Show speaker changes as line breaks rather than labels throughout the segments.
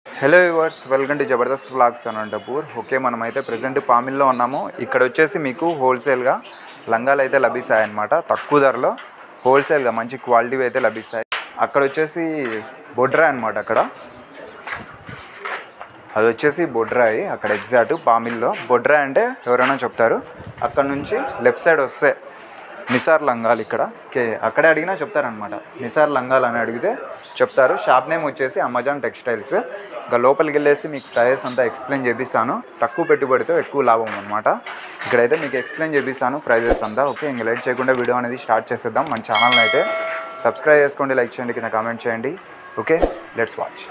Hello yours welcome to Jabardasth blogs Anantapur okay మనమైతే present పామిల్లో ఉన్నాము ఇక్కడ వచ్చేసి మీకు హోల్సేల్గా లంగాలు అయితే లభిస్తాయి అన్నమాట తక్కువ ధరలో హోల్సేల్గా మంచి క్వాలిటీ అయితే లభిస్తాయి అక్కడ వచ్చేసి బొడ్రా అనమాట అక్కడ అది వచ్చేసి బొడ్రాయి అక్కడ ఎగ్జాక్ట్ పామిల్లో బొడ్రా అంటే ఎవరైనా చెప్తారు అక్కడ నుంచి లెఫ్ట్ సైడ్ వస్తే నిసార్ లంగాలు ఇక్కడ కే అక్కడే అడిగినా చెప్తారనమాట నిసార్ లంగాలు అని అడిగితే చెప్తారు షాప్ నేమ్ వచ్చేసి అమెజాన్ టెక్స్టైల్స్ ఇంకా లోపలికి వెళ్ళేసి మీకు ప్రైస్ అంతా ఎక్స్ప్లెయిన్ చేపిస్తాను తక్కువ పెట్టుబడితో ఎక్కువ లాభం అనమాట ఇక్కడైతే మీకు ఎక్స్ప్లెయిన్ చేపిస్తాను ప్రైజెస్ అంతా ఓకే ఇంకా లేట్ చేయకుండా వీడియో అనేది స్టార్ట్ చేసేద్దాం మన ఛానల్ని అయితే సబ్స్క్రైబ్ చేసుకోండి లైక్ చేయండి కింద కామెంట్ చేయండి ఓకే లెట్స్ వాచ్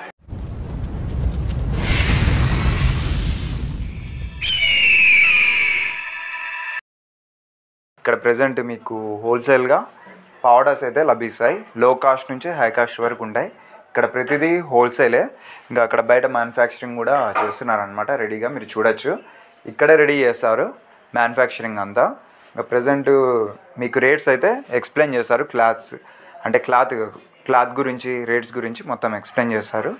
ఇక్కడ ప్రజెంట్ మీకు హోల్సేల్గా పౌడర్స్ అయితే లభిస్తాయి లో కాస్ట్ నుంచి హై కాస్ట్ వరకు ఉంటాయి ఇక్కడ ప్రతిదీ హోల్సేలే ఇంకా అక్కడ బయట మ్యానుఫ్యాక్చరింగ్ కూడా చేస్తున్నారనమాట రెడీగా మీరు చూడొచ్చు ఇక్కడే రెడీ చేస్తారు మ్యానుఫ్యాక్చరింగ్ అంతా ఇంకా ప్రజెంట్ మీకు రేట్స్ అయితే ఎక్స్ప్లెయిన్ చేస్తారు క్లాత్స్ అంటే క్లాత్ క్లాత్ గురించి రేట్స్ గురించి మొత్తం ఎక్స్ప్లెయిన్ చేస్తారు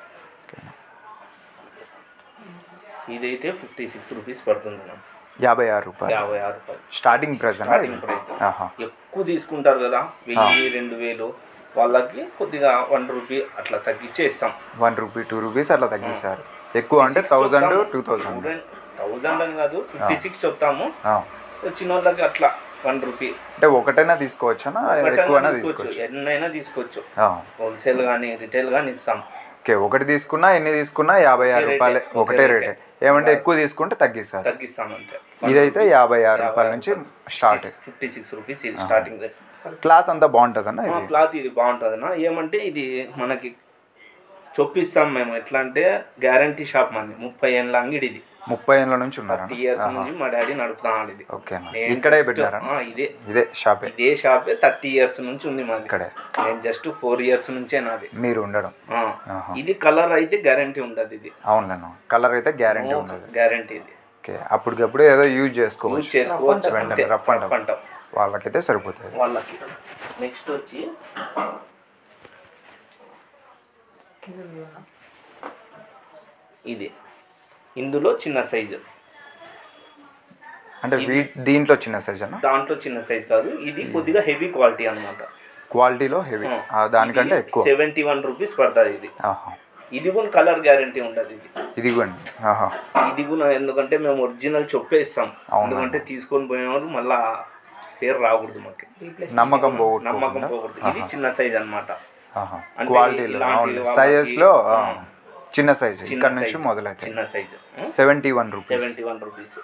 ఇదైతే ఫిఫ్టీ సిక్స్ రూపీస్ పడుతుంది అన్న.
యాభై ఆరు రూపాయలు
యాభై ఆరు రూపాయలు
స్టార్టింగ్ ప్రైస్
స్టార్టింగ్ ప్రైస్
ఆహా
ఎక్కువ తీసుకుంటారు కదా వెయ్యి రెండు వేలు వాళ్ళకి కొద్దిగా వన్ రూపీ అట్లా తగ్గించే ఇస్తాం
వన్ రూపీ టూ రూపీస్ అట్లా తగ్గిస్తారు ఎక్కువ అంటే థౌజండ్ టూ థౌజండ్
థౌజండ్ అని కాదు ఫిఫ్టీ సిక్స్ చెప్తాము చిన్న వాళ్ళకి అట్లా వన్ రూపీ
అంటే ఒకటైనా తీసుకోవచ్చా ఎక్కువైనా
తీసుకోవచ్చు
తీసుకోవచ్చు
ఎన్నైనా తీసుకోవచ్చు
ఆ,
హోల్సేల్ కానీ రిటైల్ కానీ ఇస్తాం
ఓకే ఒకటి తీసుకున్నా ఎన్ని తీసుకున్నా యాభై ఆరు రూపాయలే ఒకటే రేటే ఏమంటే ఎక్కువ తీసుకుంటే తగ్గిస్తారు
తగ్గిస్తాం అంతే
ఇదైతే యాభై ఆరు రూపాయల నుంచి స్టార్ట్
ఫిఫ్టీ సిక్స్ రూపీస్ ఇది స్టార్టింగ్ రేట్
క్లాత్ అంతా బాగుంటుంది అన్న ఇది
క్లాత్ ఇది బాగుంటుంది అన్న ఏమంటే ఇది మనకి చొప్పిస్తాం మేము ఎట్లా అంటే గ్యారంటీ షాప్ మంది ముప్పై ఏళ్ళ అంగిడి ఇది
ముప్పై ఏళ్ళ నుంచి ఉన్నారా
థర్టీ ఇయర్స్ నుంచి మా డాడీ నడుపుతున్నాడు ఇది
ఓకే అన్న
నేను
ఇక్కడే
just-
పెట్టారా
ఆ, ఇదే
ఇదే షాపే
ఇదే షాపే థర్టీ ఇయర్స్ నుంచి ఉంది మాది
ఇక్కడే
నేను జస్ట్ ఫోర్ ఇయర్స్ నుంచే నాది
మీరు ఉండడం
ఆ,
ఆహా.
ఇది కలర్ అయితే గ్యారంటీ ఉండదు ఇది
అవునులేను కలర్ అయితే గ్యారంటీ ఉండదు
గ్యారంటీ ఇది
ఓకే అప్పటికప్పుడు ఏదో యూజ్
యూజ్
చేసుకోవచ్చు
చేసుకోవచ్చు
వెంటనే
అంతే
రఫ్ అంటాం
రఫ్ అంటాం
వాళ్ళకైతే సరిపోతుంది
వాళ్ళకి నెక్స్ట్ వచ్చి ఇది ఇందులో చిన్న సైజు
అంటే వీ దీంట్లో చిన్న సైజ్ అన్న
దాంట్లో చిన్న సైజ్ కాదు ఇది కొద్దిగా హెవీ క్వాలిటీ అనమాట
క్వాలిటీలో హెవీ దానికంటే ఎక్కువ
సెవెంటీ వన్ రూపీస్ పడుతుంది ఇది
ఆహా
ఇది కూడా కలర్ గ్యారంటీ ఉండదు ఇది
ఇదిగోండి ఆహా
ఇది కూడా ఎందుకంటే మేము ఒరిజినల్ చొప్పేస్తాం ఎందుకంటే తీసుకొని పోయిన వాళ్ళు మళ్ళా పేరు రాకూడదు మాకు
నమ్మకం పోగొట్టుకోకుండా
నమ్మకం పోకూడదు ఇది చిన్న సైజ్ అన్నమాట
ఆహా
అంటే
క్వాలిటీలో
ఇలాంటి
అవును
వాళ్ళకి-
సైజెస్లో చిన్న సైజ్ ఇక్కడ నుంచి
size.
మొదలైతే
చిన్న size
seventy one rupees
seventy one rupees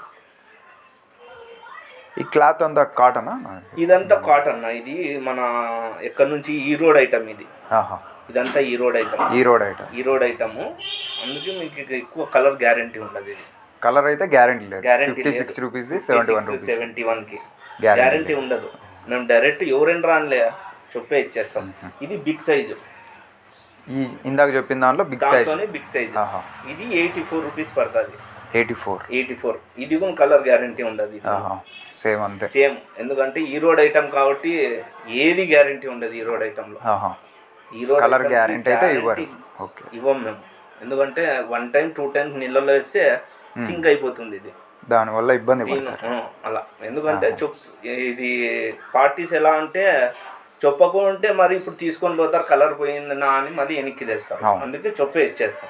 ఈ క్లాత్ అంతా కాటనా
ఇదంతా కాటన్ ఇది మన ఎక్కడి నుంచి ఈ రోడ్ ఐటమ్ ఇది
ఆహా
ఇదంతా ఈ రోడ్ ఐటమ్
ఈ రోడ్ ఐటమ్
ఈ రోడ్ ఐటమ్ అందుకే మీకు ఇక ఎక్కువ కలర్ గ్యారంటీ ఉండదు ఇది
కలర్ అయితే గ్యారంటీ లేదు
గ్యారంటీ
ఫిఫ్టీ సిక్స్ రూపీస్ది seventy one rupees
seventy one కి
Guarantee
గ్యారంటీ ఉండదు మేము డైరెక్ట్ ఎవరైనా రానిలే చెప్పే ఇచ్చేస్తాం ఇది బిగ్ సైజు
ఈ ఇందాక చెప్పిన దాంట్లో బిగ్ సైజ్
దాంతోనే బిగ్ సైజ్
ఆహా
ఇది ఎయిటీ ఫోర్ రూపీస్ పడుతుంది
ఎయిటీ ఫోర్
ఎయిటీ ఫోర్ ఇది కూడా కలర్ గ్యారంటీ ఉండదు ఇది
ఆహా సేమ్ అంతే
సేమ్ ఎందుకంటే ఈ రోడ్ ఐటమ్ కాబట్టి ఏది గ్యారంటీ ఉండదు ఈ రోడ్ ఐటమ్ లో
ఆహా
ఈ రోడ్
కలర్
item కి
గ్యారంటీ అయితే ఇవ్వరు
guarantee
ఓకే
ఇవ్వం మేము ఎందుకంటే వన్ టైం టూ టైమ్స్ నీళ్ళలో వేస్తే సింక్ అయిపోతుంది ఇది
దానివల్ల ఇబ్బంది
దీని-
పడతారు
ఆ, అలా ఎందుకంటే చొప్ ఇది పార్టీస్ ఎలా అంటే చెప్పకుంటే మరి ఇప్పుడు తీసుకొని పోతారు కలర్ పోయిందనా అని మళ్ళీ వెనక్కి తెస్తారు
అవును.
అందుకే చొప్పే ఇచ్చేస్తాం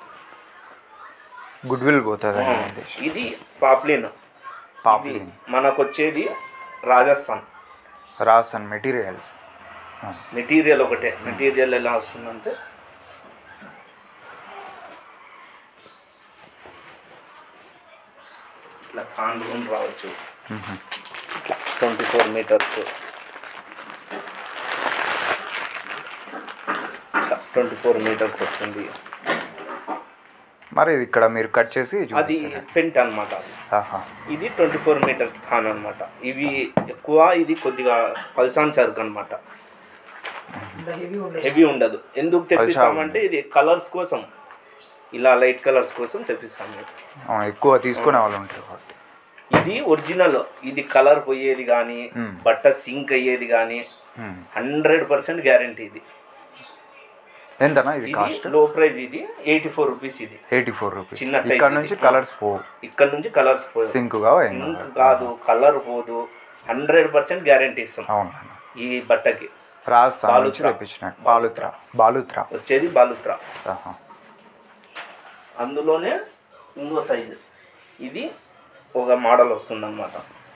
గుడ్ విల్ పోతుంది అని ఉద్దేశం
ఇది పాప్లిన్
పాప్లిన్
మనకు వచ్చేది రాజస్థాన్
రాస్ అండ్ మెటీరియల్స్
మెటీరియల్ ఒకటే మెటీరియల్ ఎలా వస్తుందంటే ఇట్లా కాండ్రూన్ రావచ్చు twenty four metres twenty four metres వస్తుంది
మరి ఇది ఇక్కడ మీరు కట్ చేసి
అది
చూపిస్తారు
పెంట్ అన్నమాట
ఆహా
ఇది ట్వంటీ ఫోర్ మీటర్స్ థాన్ అనమాట ఇవి ఎక్కువ ఇది కొద్దిగా పల్చాన్ చరుకు అనమాట హెవీ ఉండదు ఎందుకు తెప్పిస్తామంటే ఇది కలర్స్ కోసం ఇలా లైట్ కలర్స్ కోసం తెప్పిస్తాం మేము.
అవును, ఎక్కువ తీసుకునే వాళ్ళు ఉంటారు కాబట్టి
ఇది ఒరిజినల్ ఇది కలర్ పోయేది కానీ బట్ట సింక్ అయ్యేది కానీ
మ్మ్.
హండ్రెడ్ పర్సెంట్ గ్యారంటీ ఇది
ఎంతనా ఇది
ఇది
కాస్ట్
లో ప్రైస్ ఇది ఎయిటీ ఫోర్ రూపీస్ ఇది
ఎయిటీ ఫోర్ రూపీస్
చిన్న size
ఇక్కడ
ఇది.
నుంచి కలర్స్ పోవు
ఇక్కడ నుంచి కలర్స్ పోదు
సింక్ కావా ఏం కాదు.
సింక్ కాదు కలర్ పోదు హండ్రెడ్ పర్సెంట్ గ్యారంటీ ఇస్తాం
అవును
ఈ బట్టకి
రాజస్థాన్ నుంచి
బాలుత్రా.
తెప్పించిన బాలుత్రా బాలుత్రా
వచ్చేది బాలుత్రా
ఆహా.
అందులోనే ఇంకో సైజు ఇది ఒక మోడల్ వస్తుంది అనమాట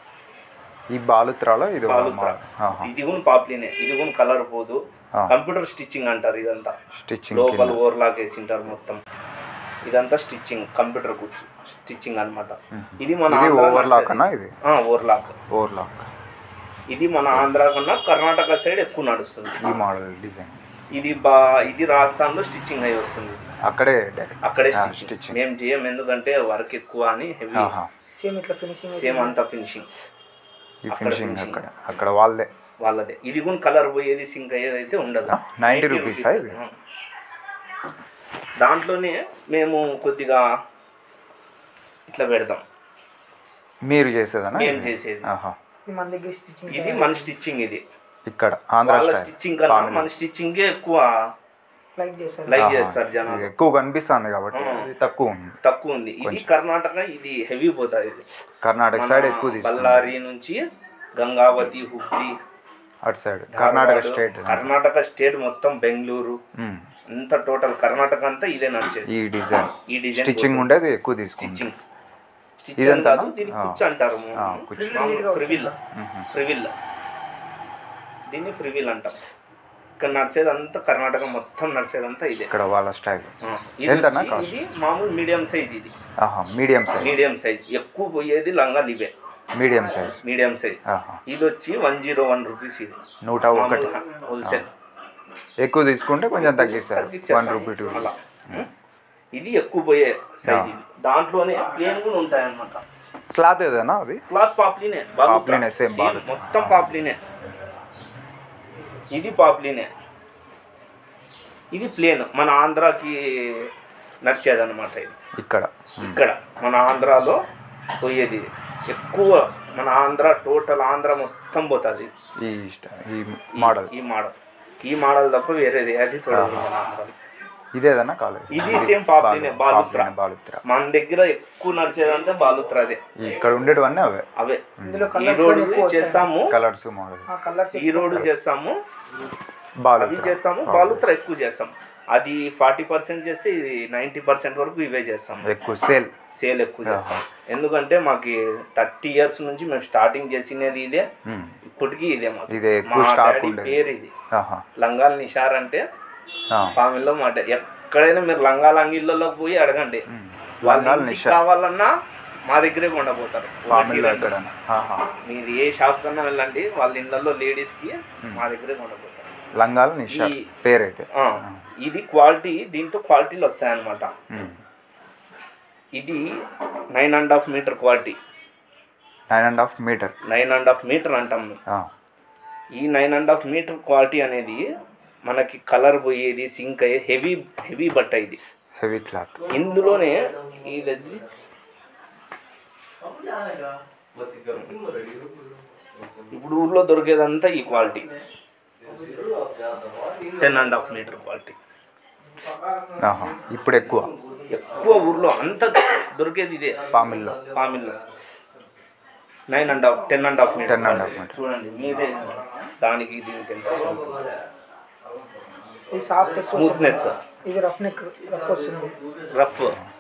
ఈ బాలుత్రాలో ఇది ఒక
బాలుత్రా
మోడల్. ఆహా.
ఇది కూడా పాప్లీనే ఇది కూడా కలర్ పోదు
ఆ.
కంప్యూటర్ స్టిచ్చింగ్ అంటారు ఇదంతా
స్టిచ్చింగ్
లోపల ఓవర్లాక్ వేసింటారు మొత్తం ఇదంతా స్టిచ్చింగ్ కంప్యూటర్ కూర్చు స్టిచ్చింగ్ అన్నమాట ఇది మన
ఇది
ఆంధ్ర
ఓవర్లాక్
నడిచేది.
అన్నా ఇది
ఆ, ఓవర్లాక్
ఓవర్లాక్
ఇది మన ఆంధ్ర కన్నా కర్ణాటక సైడ్ ఎక్కువ నడుస్తుంది
ఈ మోడల్ డిజైన్
ఇది బా ఇది రాజస్థాన్లో స్టిచ్చింగ్ అయి వస్తుంది
అక్కడే డైరెక్ట్
అక్కడే
ఆ,
స్టిచ్చింగ్
స్టిచ్చింగ్
మేము చేయం ఎందుకంటే వర్క్ ఎక్కువ అని హెవీ
ఆహా
సేమ్ ఇట్లా ఫినిషింగ్
సేమ్ అంతా ఫినిషింగ్
ఈ ఫినిషింగ్ అక్కడ అక్కడ వాళ్ళదే
వాళ్ళదే ఇది కూడా కలర్ పోయేది సింక్ అయ్యేది అయితే ఉండదు
90 రూపీసా ఇది?
ఆ. దాంట్లోనే మేము కొద్దిగా ఇట్లా పెడతాం
మీరు చేసేదనా
మేము
ఇది?
చేసేది
ఆహా
మన దగ్గర స్టిచ్చింగ్
ఇది మన స్టిచ్చింగ్ ఇది
ఇక్కడ ఆంధ్ర
వాళ్ళ
స్టైల్
స్టిచ్చింగ్ కన్నా మన స్టిచ్చింగే ఎక్కువ
లైక్ చేస్తారు
లైక్ చేస్తారు జనాలు
ఇది ఎక్కువ కనిపిస్తుంది కాబట్టి ఇది తక్కువ ఉంది
తక్కువ ఉంది ఇది కర్ణాటక ఇది హెవీ పోతుంది ఇది
కర్ణాటక సైడ్ ఎక్కువ తీసుకుంది
బళ్ళారి నుంచి గంగావతి హుబ్లీ
అటు side Karnataka
Dharwad,
state
Karnataka state మొత్తం బెంగళూరు
ఉమ్.
అంత టోటల్ కర్ణాటక అంతా ఇదే నడిచేది
ఈ డిజైన్
ఈ డిజైన్
స్టిచ్చింగ్ ఉండేది ఎక్కువ తీసుకుంది
స్టిచ్చింగ్ స్టిచ్
ఇదంతా
కాదు దీన్ని కుచ్చు అంటారు
కుచ్చు.
ఫ్రివిల్ ఫ్రివిల్ దీన్ని ఫ్రివిల్ అంటాం ఇక్కడ నడిచేది అంతా కర్ణాటక మొత్తం నడిచేదంతా ఇదే
ఇక్కడ వాళ్ళ స్టైల్
ఆ, ఇది
ఎంతన్నా
వచ్చి-
కాస్ట్?
ఇది మామూలు మీడియం సైజ్ ఇది
ఆహా మీడియం సైజ్
మీడియం సైజ్ ఎక్కువ పోయేది లంగాలు ఇవే
మీడియం సైజ్
మీడియం సైజ్
ఆహా
ఇది వచ్చి వన్ జీరో వన్ రూపీస్ ఇది
నూట ఒకటి
హోల్సేల్
ఎక్కువ తీసుకుంటే కొంచెం తగ్గిస్తారు వన్ రూపీ టూ
అలా ఇది ఎక్కువ పోయే సైజ్ ఇది దాంట్లోనే ప్లేన్ కూడా ఉంటాయి అన్నమాట
క్లాత్ ఏదైనా అది
క్లాత్ పాప్లీనే
పాప్లీనే, same బాగా.
మొత్తం పాప్లీనే ఇది పాప్లీనే ఇది ప్లేన్ మన ఆంధ్రాకి నచ్చేది అనమాట ఇది
ఇక్కడ
ఇక్కడ మన ఆంధ్రాలో పోయేది ఇది. ఎక్కువ మన ఆంధ్ర టోటల్ ఆంధ్ర మొత్తం పోతుంది
ఈ స్ట- ఈ మోడల్
ఈ మోడల్ ఈ మోడల్ తప్ప వేరేది అది చూడదు మన ఆంధ్రాలో.
ఇదేదన్నా కాలేదు
ఇది సేమ్ పాప్లీనే బాలుత్ర
బాలుత్ర
మన దగ్గర ఎక్కువ నడిచేదంటే బాలుత్ర అదే
ఇక్కడ ఉండేటివన్నీ అవే
అవే
ఇందులో
ఈ
కలర్స్
రోడ్డు
ఎక్కువ వస్తాయి.
చేస్తాము
కలర్స్ మోడల్
ఆ కలర్స్
ఈ రోడ్డు చేస్తాము అవి
బాలుత్ర
చేస్తాము బాలుత్ర ఎక్కువ చేస్తాం అది ఫార్టీ పర్సెంట్ చేస్తే ఇది నైంటీ పర్సెంట్ వరకు ఇవే చేస్తాం
ఎక్కువ సేల్
సేల్ ఎక్కువ చేస్తాం ఎందుకంటే మాకు థర్టీ ఇయర్స్ నుంచి మేము స్టార్టింగ్ చేసినది ఇదే ఇప్పటికీ ఇదే మాకు
ఇదే ఎక్కువ
మా
స్టాక్
డాడీ
ఉండేది.
పేరు ఇది
ఆహా
లంగాల నిషార్ అంటే
ఆ.
పామిల్లో మా డా- ఎక్కడైనా మీరు లంగాల అంగిళ్ళలోకి పోయి అడగండి
లంగాల
వాళ్ళ ఇంటికి
నిషార్.
కావాలన్నా మా దగ్గరే కొండపోతారు
పామిల్లో ఎక్కడ ఆహా
మీరు ఏ షాప్ కన్నా వెళ్ళండి వాళ్ళ ఇళ్ళల్లో లేడీస్కి మా దగ్గరే కొండపోతారు
లంగాల నిషా
ఈ-
పేరైతే
ఆ, ఇది క్వాలిటీ దీంట్లో క్వాలిటీలు వస్తాయన్నమాట
ఉమ్.
ఇది nine and half metre quality
nine and half metre
nine and half metre అంటాం మేము ఈ nine and half metre quality అనేది మనకి కలర్ పోయేది సింక్ అయ్యే హెవీ హెవీ బట్ట ఇది
హెవీ క్లాత్
ఇందులోనే ఇది ఇప్పుడు ఊర్లో దొరికేదంతా ఈ quality ten and half metre quality
ఆహా ఇప్పుడు ఎక్కువ
ఎక్కువ ఊర్లో అంత దొరికేది ఇదే
పామిల్లో
పామిల్లో nine and half ten and half metre
ten and half metre
చూడండి మీదే దానికి దీనికి ఎంత
ఇది సాఫ్ట్
స్మూత్నెస్
ఇది రఫ్ నెక్ రఫ్ వస్తుంది
రఫ్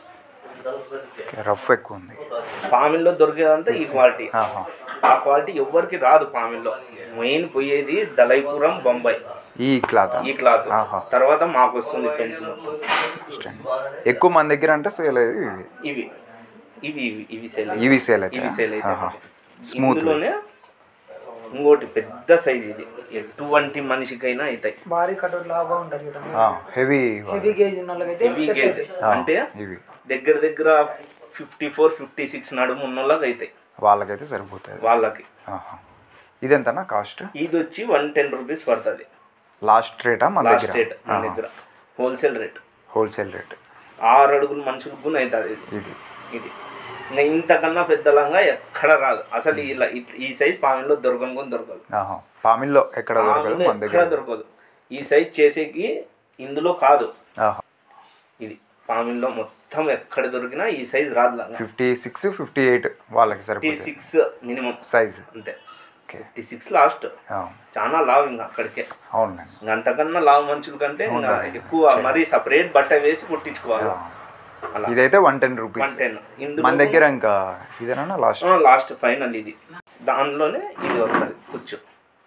రఫ్ ఎక్కువ ఉంది
పామిల్లో దొరికేదంతా ఈ క్వాలిటీ
ఆహా
ఆ క్వాలిటీ ఎవ్వరికి రాదు పామిల్లో మెయిన్ పోయేది దలైపురం బొంబాయి
ఈ క్లాత్
ఈ క్లాత్
ఆహా.
తర్వాత మాకు వస్తుంది పెయింట్ మొత్తం
ఎక్కువ మన దగ్గర అంటే సేల్ అయ్యేది ఇవి
ఇవి ఇవి ఇవి ఇవి సేల్
ఇవి సేల్
ఇవి సేల్
అయితే
అయితే
ఆహా స్మూత్
ఇందులోనే ఇంకోటి పెద్ద సైజ్ ఇది ఎటువంటి మనిషికైనా అవుతాయి
భారీ కటౌట్ లాగా ఉంటుంది చూడండి
హెవీ
హెవీ గేజ్ ఉన్న వాళ్ళకైతే
హెవీ
set
గేజ్
అవుతాయి.
అంటే
ఇవి
దగ్గర దగ్గర ఫిఫ్టీ ఫోర్ ఫిఫ్టీ సిక్స్ నడుము ఉన్న వాళ్ళకి అవుతాయి
వాళ్ళకైతే సరిపోతుంది
వాళ్ళకి
ఆహా ఇదెంతనా కాస్ట్
ఇది వచ్చి వన్ టెన్ రూపీస్ పడుతుంది
లాస్ట్ రేటా మన
లాస్ట్
దగ్గర
రేట్ మన దగ్గర హోల్సేల్ రేట్
హోల్సేల్ రేట్
ఆరు అడుగులు మనుషులకు కూడా అవుతుంది ఇది
ఇది
ఇది ఇంకా ఇంతకన్నా పెద్ద లంగా ఎక్కడ రాదు అసలు ఇలా ఇట్- ఈ సైజ్ పామిల్లో దొరకను కూడా దొరకదు
ఆహా పామిల్లో ఎక్కడ దొరకదు
పామిల్లో
మన
ఎక్కడ
దగ్గర
దొరకదు ఈ సైజ్ చేసేకి ఇందులో కాదు
ఆహా
ఇది పామిల్లో మొత్తం ఎక్కడ దొరికినా ఈ సైజ్ రాదు లంగా
ఫిఫ్టీ సిక్స్ ఫిఫ్టీ ఎయిట్ వాళ్ళకి
ఫిఫ్టీ
సరిపోతుంది
సిక్స్ మినిమం
సైజ్
అంతే
ఓకే
ఫిఫ్టీ సిక్స్ లాస్ట్
ఆ,
చాలా లావు ఇంకా అక్కడికే
అవునండి
ఇంకా అంతకన్నా లావు మనుషుల కంటే ఇంకా ఎక్కువ మరీ సపరేట్ బట్ట వేసి కుట్టించుకోవాలి అలా
ఇదైతే one ten rupees
one ten ఇందులో
మన దగ్గర ఇంకా ఇదేనా లాస్ట్
లాస్ట్ ఫైనల్ ఇది దానిలోనే ఇది వస్తుంది కుచ్చు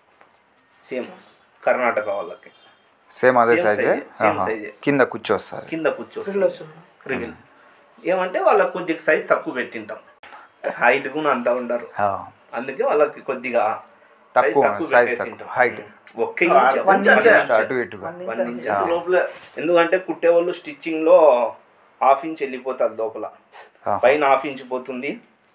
సేమ్ కర్ణాటక వాళ్ళకి
సేమ్ అదే
Same
సైజే
size, same size.
కింద కూర్చో వస్తుంది
కింద కుచ్చు
ఫ్రిల్ వస్తుంది
రివిల్ ఏమంటే వాళ్ళకి కొద్దిగా సైజ్ తక్కువ పెట్టింటాం హైట్ కూడా అంతా ఉండరు అందుకే వాళ్ళకి కొద్దిగా size
తక్కువ, size
పెట్టేసి
తక్కువ,
ఉంటాం.
height.
ఒక్క ఇంచ్
వన్ ఇంచ్
అటు ఇటుగా
వన్
వన్
ఇంచ్
ఇంచ్ లోపల ఎందుకంటే కుట్టే వాళ్ళు స్టిచ్చింగ్ లో హాఫ్ ఇంచ్ వెళ్ళిపోతారు లోపల
ఆ.
పైన హాఫ్ ఇంచ్ పోతుంది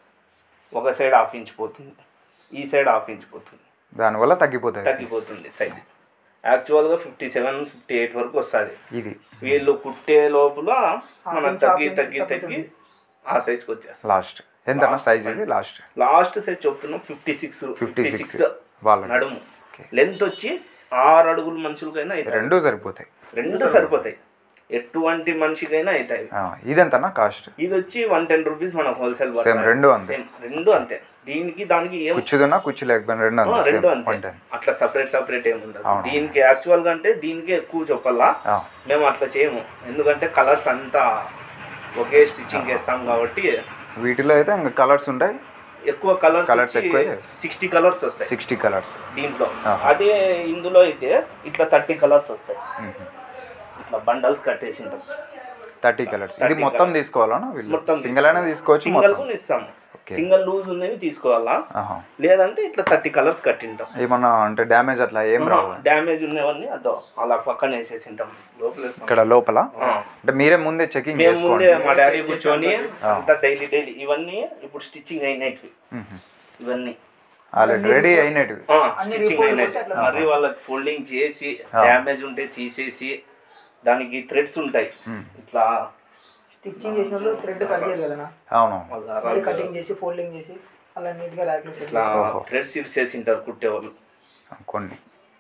ఒక సైడ్ హాఫ్ ఇంచ్ పోతుంది ఈ సైడ్ హాఫ్ ఇంచ్ పోతుంది
దానివల్ల తగ్గిపోతుంది
తగ్గిపోతుంది సైజ్ యాక్చువల్గా ఫిఫ్టీ సెవెన్ ఫిఫ్టీ ఎయిట్ వరకు వస్తుంది
ఇది
వీళ్ళు కుట్టే లోపల మనం
inch,
తగ్గి
half inch
తగ్గి తగ్గి ఆ సైజ్కి వచ్చేస్తాం
లాస్ట్ ఎంత సైజ్ ఇది లాస్ట్
లాస్ట్ సైజ్ చెప్తున్నాం ఫిఫ్టీ సిక్స్
56 వాళ్ళకి.
నడుము లెంత్ వచ్చి ఆరు అడుగుల మనుషులకైనా అవుతాయి
రెండు సరిపోతాయి
రెండు సరిపోతాయి ఎటువంటి మనిషికైనా అవుతాయి
ఆ, ఇదెంతనా కాస్ట్
ఇది వచ్చి వన్ టెన్ రూపీస్ మనకు హోల్సేల్
సేమ్ రెండు అంతే
రెండు అంతే దీనికి దానికి ఏం
కుచ్చుదున్నా కుచ్చు లేకపోయినా రెండు
ఆ,
అంతే సేమ్
రెండు అంతే
వన్ టెన్
అట్లా సపరేట్ సపరేట్ ఏమి ఉండదు దీనికి యాక్చువల్ గా అంటే దీనికి ఎక్కువ చెప్పాలా మేము అట్లా చేయము ఎందుకంటే కలర్స్ అంతా ఒకే స్టిచ్చింగ్ చేస్తాం కాబట్టి
వీటిలో అయితే ఇంకా కలర్స్ ఉంటాయి
ఎక్కువ కలర్స్
Colours ఎక్కువే?
సిక్స్టీ కలర్స్ వస్తాయి
సిక్స్టీ కలర్స్
దీంట్లో అదే ఇందులో అయితే ఇట్లా థర్టీ కలర్స్ వస్తాయి ఇట్లా బండల్స్ కట్టేసి ఉంటాం
థర్టీ కలర్స్ ఇది మొత్తం తీసుకోవాలనా వీళ్ళు
మొత్తం
సింగిల్ అయినా తీసుకోవచ్చు
సింగల్
మొత్తం
కూడా ఇస్తాము సింగల్ లూజ్ ఉన్నవి తీసుకోవాలా
ఆహా.
లేదంటే ఇట్లా థర్టీ కలర్స్ కట్టింటాం
ఏమన్నా అంటే డ్యామేజ్ అట్లా ఏం రావు
డ్యామేజ్ ఉన్నవన్నీ అదో అలా పక్కన వేసేసి ఉంటాం లోపల వేస్తాం.
ఇక్కడ లోపల
ఆ.
అంటే మీరే ముందే చెకింగ్
మేము
చేసుకోండి
ముందే మా డాడీ కూర్చొని అంతా డైలీ డైలీ ఇవన్నీ ఇప్పుడు స్టిచ్చింగ్ అయినవి ఇవన్నీ
ఆల్రెడీ రెడీ అయినట్టు
స్టిచ్చింగ్ అయినవి మరి వాళ్ళకి ఫోల్డింగ్ చేసి డ్యామేజ్ ఉంటే తీసేసి దానికి థ్రెడ్స్ ఉంటాయి ఇట్లా
స్టిచ్చింగ్ చేసిన వాళ్ళు థ్రెడ్ కట్ చేయరు కదా
అవును
మళ్ళీ కటింగ్ చేసి ఫోల్డింగ్ చేసి అలా నీట్ గా ర్యాక్ లో సెట్
ఇట్లా థ్రెడ్స్ ఇడ్సేసి ఉంటారు కుట్టేవాళ్ళు
కొన్ని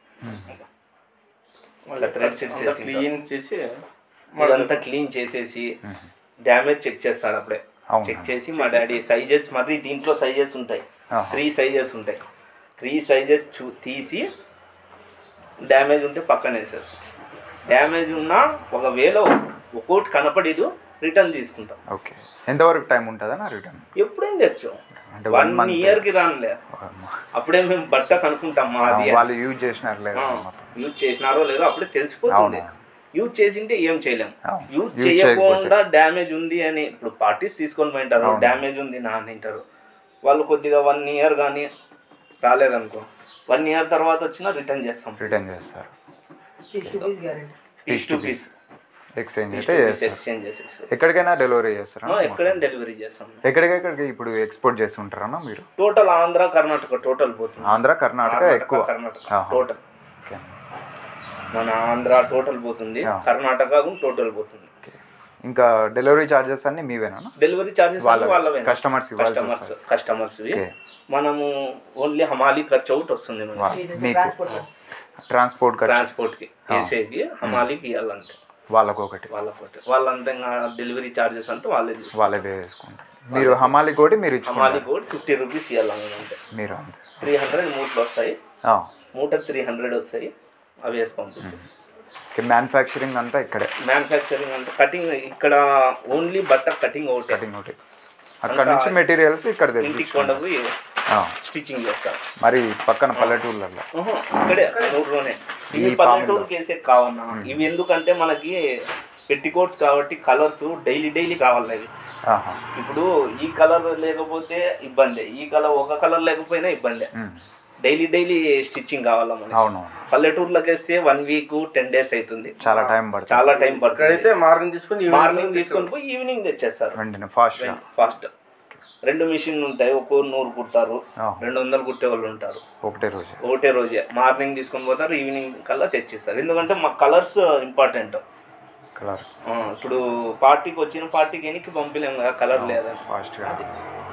ఇట్లా థ్రెడ్స్ ఇడ్సేసి
క్లీన్ చేసి
ఇదంతా క్లీన్ చేసేసి డ్యామేజ్ చెక్ చేస్తాడు అప్పుడే
అవునా.
చెక్ చేసి మా డాడీ సైజెస్ మరి దీంట్లో సైజెస్ ఉంటాయి
ఆహా.
త్రీ సైజెస్ ఉంటాయి త్రీ సైజెస్ చూ తీసి డ్యామేజ్ ఉంటే పక్కన వేసేస్తాం డ్యామేజ్ ఉన్నా ఒకవేళ ఒక్కోటి కనపడేదు రిటర్న్ తీసుకుంటాం
ఓకే ఎంతవరకు టైం ఉంటుందన్నా రిటర్న్
ఎప్పుడేం తెచ్చు
అంటే
వన్ ఇయర్కి రానులే అప్పుడే మేము బట్ట కనుక్కుంటాం మాది అని.
వాళ్ళు యూజ్ చేసినట్లేదు మొత్తం
యూజ్ చేసినారో లేదో అప్పుడే తెలిసిపోతుంది
అవును.
యూజ్ చేసింటే ఏం చేయలేం
అవును.
యూజ్
యూజ్
చేయకుండా డ్యామేజ్ ఉంది అని ఇప్పుడు పార్టీస్ తీసుకొని పోయింటారు డ్యామేజ్ ఉంది నా అని అంటారు వాళ్ళు కొద్దిగా వన్ ఇయర్ కానీ రాలేదనుకో వన్ ఇయర్ తర్వాత వచ్చినా రిటర్న్ చేస్తాం
రిటర్న్ చేస్తారు
piece to piece guarantee
piece to piece
exchange అయితే చేస్తారు
ఎక్స్చేంజ్ చేసేస్తారు
ఎక్కడికైనా డెలివరీ చేస్తారా
ఆ, ఎక్కడైనా డెలివరీ చేస్తాం
ఎక్కడికెక్కడికి ఇప్పుడు ఎక్స్పోర్ట్ చేస్తుంటారన్నా మీరు
టోటల్ ఆంధ్ర కర్ణాటక టోటల్ పోతుంది
ఆంధ్ర కర్ణాటక ఎక్కువ
కర్ణాటక
ఆహా.
టోటల్
ఓకే
మన ఆంధ్ర టోటల్ పోతుంది
ఆ.
కర్ణాటక టోటల్ పోతుంది
ఓకే. ఇంకా డెలివరీ చార్జెస్ అన్ని మీవేనా
డెలివరీ చార్జెస్
వాళ్ళ-
వాళ్ళవే
customers ఇవ్వాల్సి
కస్టమర్స్ కస్టమర్స్
ఓకే.
మనము ఓన్లీ హమాలీ ఖర్చు ఒకటి వస్తుంది మనకి
మీకు
ట్రాన్స్పోర్ట్
ట్రాన్స్పోర్ట్ ఖర్చు
ట్రాన్స్పోర్ట్ కి వేసేది హమాలీకి ఇవ్వాలంతే
వాళ్ళకు ఒకటి
వాళ్ళకొకటి వాళ్ళంతా ఇంకా డెలివరీ చార్జెస్ అంతా వాళ్ళే చూసుకుంటారు
వాళ్ళే వేసుకుంటారు మీరు హమాలి కోటి మీరు ఇచ్చుకుంటారు
హమాలీ కూడా ఫిఫ్టీ రూపీస్ ఇవ్వాలి అంతే
మీరు అంతే
త్రీ హండ్రెడ్ మూటలు వస్తాయి
ఆ.
మూట త్రీ హండ్రెడ్ వస్తాయి అవి వేసి పంపించేసి
ఓకే మ్యానుఫ్యాక్చరింగ్ అంతా ఇక్కడే
మ్యానుఫ్యాక్చరింగ్ అంటే కటింగ్ ఇక్కడ ఓన్లీ బట్ట కటింగ్ ఒకటే
కటింగ్ ఒకటి అక్కడ నుంచి మెటీరియల్స్ ఇక్కడ తెప్పి
ఇంటికి కొండకు
ఆ.
స్టిచ్చింగ్ చేస్తారు
మరి పక్కన పల్లెటూర్లలో
ఆహా, ఇక్కడే ఊర్లోనే ఇవి పల్లెటూరుకి వేసే కావన్నా ఇవి ఎందుకంటే మనకి పెట్టికోట్స్ కాబట్టి కలర్స్ డైలీ డైలీ కావాలి అవి
ఆహా.
ఇప్పుడు ఈ కలర్ లేకపోతే ఇబ్బంది ఈ కలర్ ఒక కలర్ లేకపోయినా ఇబ్బంది
ఉమ్.
డైలీ డైలీ స్టిచ్చింగ్ కావాలా మనకి
అవును
పల్లెటూరులోకి వేస్తే వన్ వీక్ టెన్ డేస్ అవుతుంది
చాలా టైం పడుతుంది
చాలా టైం పడుతుంది
అయితే మార్నింగ్ తీసుకుని
మార్నింగ్ తీసుకొని పోయి ఈవినింగ్ తెచ్చేస్తారు
వెంటనే ఫాస్ట్గా
ఫాస్ట్ రెండు మిషన్లు ఉంటాయి ఒక్కో నూరు కుడతారు
ఆ.
రెండు వందలు కుట్టే వాళ్ళు ఉంటారు
ఒకటే రోజు
ఒకటే రోజే మార్నింగ్ తీసుకొని పోతారు ఈవినింగ్ కల్లా తెచ్చిస్తారు ఎందుకంటే మా కలర్స్ ఇంపార్టెంట్
కలర్
ఇప్పుడు పార్టీకి వచ్చిన పార్టీకి ఎనికి పంపలేము కదా కలర్ లేదని
ఫాస్ట్గా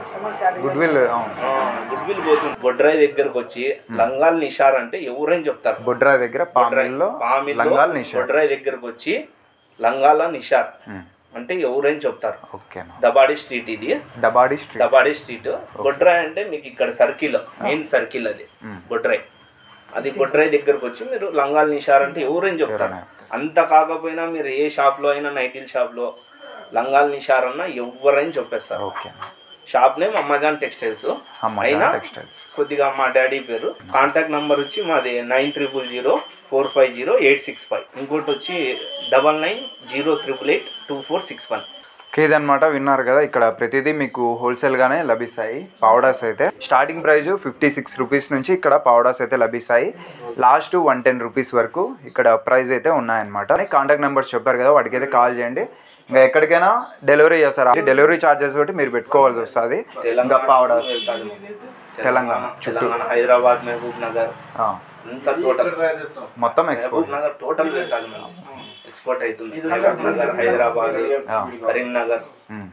కస్టమర్ సాటిస్ఫై
గుడ్ విల్ అవును
గుడ్ విల్ పోతుంది బొడ్రాయి దగ్గరకు వచ్చి లంగాల్ నిషార్ అంటే ఎవరైనా చెప్తారు
బొడ్రా దగ్గర పామిల్లో
పామిల్లో
లంగాల్ నిషా
బొడ్రాయి దగ్గరకు వచ్చి లంగాల నిషార్ అంటే ఎవరైనా చెప్తారు
ఓకేనా
దబాడి స్ట్రీట్ ఇది
డబాడి స్ట్రీట్
దబాడి స్ట్రీట్ బొడ్రాయ్ అంటే మీకు ఇక్కడ సర్కిల్ మెయిన్ సర్కిల్ అది బొడ్రాయ్ అది బొడ్రాయ్ దగ్గరకు వచ్చి మీరు లంగాల్ నిషార్ అంటే ఎవరైనా చెప్తారు అంత కాకపోయినా మీరు ఏ షాప్లో అయినా నైటిల్ షాప్లో లంగాల్ నిషార్ అన్న ఎవరైనా చెప్పేస్తారు
ఓకేనా
షాప్ నేమ్ అమ్మాజాన్ టెక్స్టైల్స్
అమ్మ
అయినా
టెక్స్టైల్స్
కొద్దిగా మా డాడీ పేరు కాంటాక్ట్ నంబర్ వచ్చి మాది nine triple zero four five zero eight six five ఇంకోటి వచ్చి double nine zero triple eight two four six one
okay ఇదనమాట విన్నారు కదా ఇక్కడ ప్రతిదీ మీకు హోల్సేల్గానే లభిస్తాయి పౌడర్స్ అయితే starting price fifty six rupees నుంచి ఇక్కడ పౌడర్స్ అయితే లభిస్తాయి లాస్ట్ వన్ టెన్ రూపీస్ వరకు ఇక్కడ ప్రైస్ అయితే ఉన్నాయన్నమాట కాంటాక్ట్ నెంబర్స్ చెప్పారు కదా వాటికి అయితే కాల్ చేయండి ఇంకా ఎక్కడికైనా డెలివరీ చేస్తారు డెలివరీ ఛార్జెస్ ఒకటి మీరు పెట్టుకోవాల్సి వస్తుంది ఇంకా పౌడర్స్ తెలంగాణ
తెలంగాణ హైదరాబాద్ మహబూబ్ నగర్
ఆ,
అంతా టోటల్
మొత్తం ఎక్స్పోర్ట్
మహబూబ్ నగర్ టోటల్ వెళ్తాను మేము ఎక్స్పోర్ట్ అవుతుంది మహబూబ్ నగర్ హైదరాబాద్ కరీంనగర్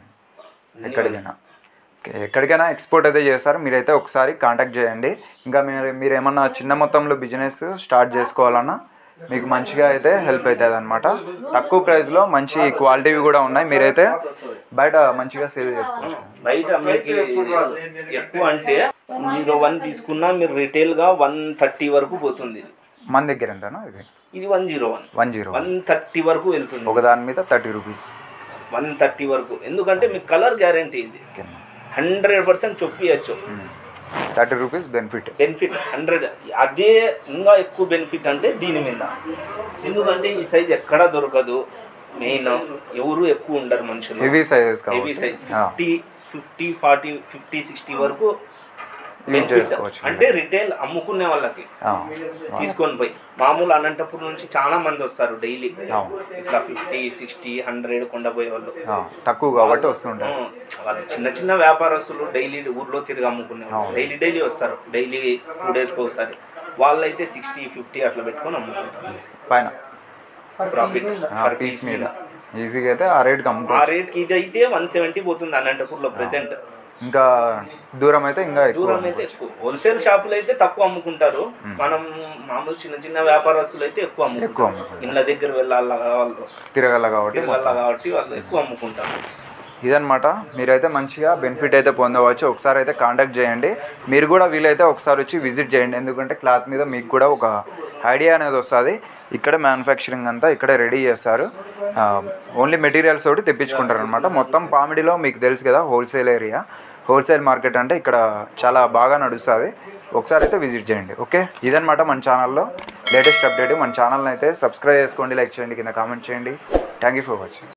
ఎక్కడికైనా ఓకే, ఎక్కడికైనా ఎక్స్పోర్ట్ అయితే చేస్తారు మీరైతే ఒకసారి కాంటాక్ట్ చేయండి ఇంకా మీరు మీరు ఏమన్నా చిన్న మొత్తంలో బిజినెస్ స్టార్ట్ చేసుకోవాలన్నా మీకు మంచిగా అయితే హెల్ప్ అవుతుంది అనమాట తక్కువ ప్రైస్లో మంచి క్వాలిటీవి కూడా ఉన్నాయి మీరైతే బయట మంచిగా సేల్ చేసుకోవచ్చు
బయట మీకు ఎక్కువ అంటే జీరో వన్ తీసుకున్నా మీరు రిటైల్ గా వన్ థర్టీ వరకు పోతుంది
మన దగ్గర ఎంతనా ఇది
ఇది one zero one
one zero
one thirty వరకు వెళ్తుంది
ఒక దాని మీద థర్టీ రూపీస్
వన్ థర్టీ వరకు ఎందుకంటే మీకు కలర్ గ్యారంటీ ఇది హండ్రెడ్ పర్సెంట్ చొప్పియచ్చు
thirty rupees benefit
benefit hundred అదే ఇంకా ఎక్కువ బెనిఫిట్ అంటే దీని మీద ఎందుకంటే ఈ సైజ్ ఎక్కడా దొరకదు మెయిన్ ఎవరు ఎక్కువ ఉండరు మనుషులు
హెవీ సైజెస్
హెవీ
కావాలి
సైజ్
ఆ.
Fifty fifty forty fifty sixty వరకు
యూజ్
benefit.
చేసుకోవచ్చు
అంటే రిటైల్ అమ్ముకునే వాళ్ళకి
ఆ,
తీసుకొని పోయి మామూలు అనంతపురం నుంచి చాలా మంది వస్తారు డైలీ
అవును.
ఇట్లా ఫిఫ్టీ సిక్స్టీ హండ్రెడ్ కొండపోయే వాళ్ళు
ఆ, తక్కువ కాబట్టి వస్తుంటాయి
ఆ, వాళ్ళు చిన్న చిన్న వ్యాపారస్తులు డైలీ ఊర్లో తిరిగి అమ్ముకునే డైలీ డైలీ వస్తారు డైలీ టూ డేస్కి ఒకసారి వాళ్ళైతే సిక్స్టీ ఫిఫ్టీ అట్లా పెట్టుకొని అమ్ముకుంటారు
పైన
ప్రాఫిట్
పీస్ మీద ఈజీగా అయితే ఆ రేట్కి అమ్ముకో
ఆ రేట్కి ఇది అయితే వన్ సెవెంటీ పోతుంది అనంతపూర్లో ప్రెసెంట్
ఇంకా దూరం అయితే ఇంకా ఎక్కువ
దూరం అయితే ఎక్కువ హోల్సేల్ షాపులు అయితే తక్కువ అమ్ముకుంటారు మనం మామూలు చిన్న చిన్న వ్యాపారస్తులు అయితే ఎక్కువ
ఎక్కువ
అమ్ముకుంటారు
అమ్ముకుంటారు.
ఇళ్ళ దగ్గర వెళ్ళాలి వాళ్ళు
తిరగల కాబట్టి
తిరగాల కాబట్టి వాళ్ళు ఎక్కువ అమ్ముకుంటారు
ఇదనమాట మీరైతే మంచిగా బెనిఫిట్ అయితే పొందవచ్చు ఒకసారి అయితే కాంటాక్ట్ చేయండి మీరు కూడా వీలైతే ఒకసారి వచ్చి విజిట్ చేయండి ఎందుకంటే క్లాత్ మీద మీకు కూడా ఒక ఐడియా అనేది వస్తుంది ఇక్కడే మ్యానుఫ్యాక్చరింగ్ అంతా ఇక్కడే రెడీ చేస్తారు ఓన్లీ మెటీరియల్స్ ఒకటి తెప్పించుకుంటారు అనమాట మొత్తం పామిడిలో మీకు తెలుసు కదా హోల్సేల్ ఏరియా హోల్సేల్ మార్కెట్ అంటే ఇక్కడ చాలా బాగా నడుస్తుంది ఒకసారి అయితే విజిట్ చేయండి ఓకే ఇదనమాట మన ఛానల్లో లేటెస్ట్ అప్డేట్ మన ఛానల్ని అయితే సబ్స్క్రైబ్ చేసుకోండి లైక్ చేయండి కింద కామెంట్ చేయండి థ్యాంక్ యూ ఫర్ వాచింగ్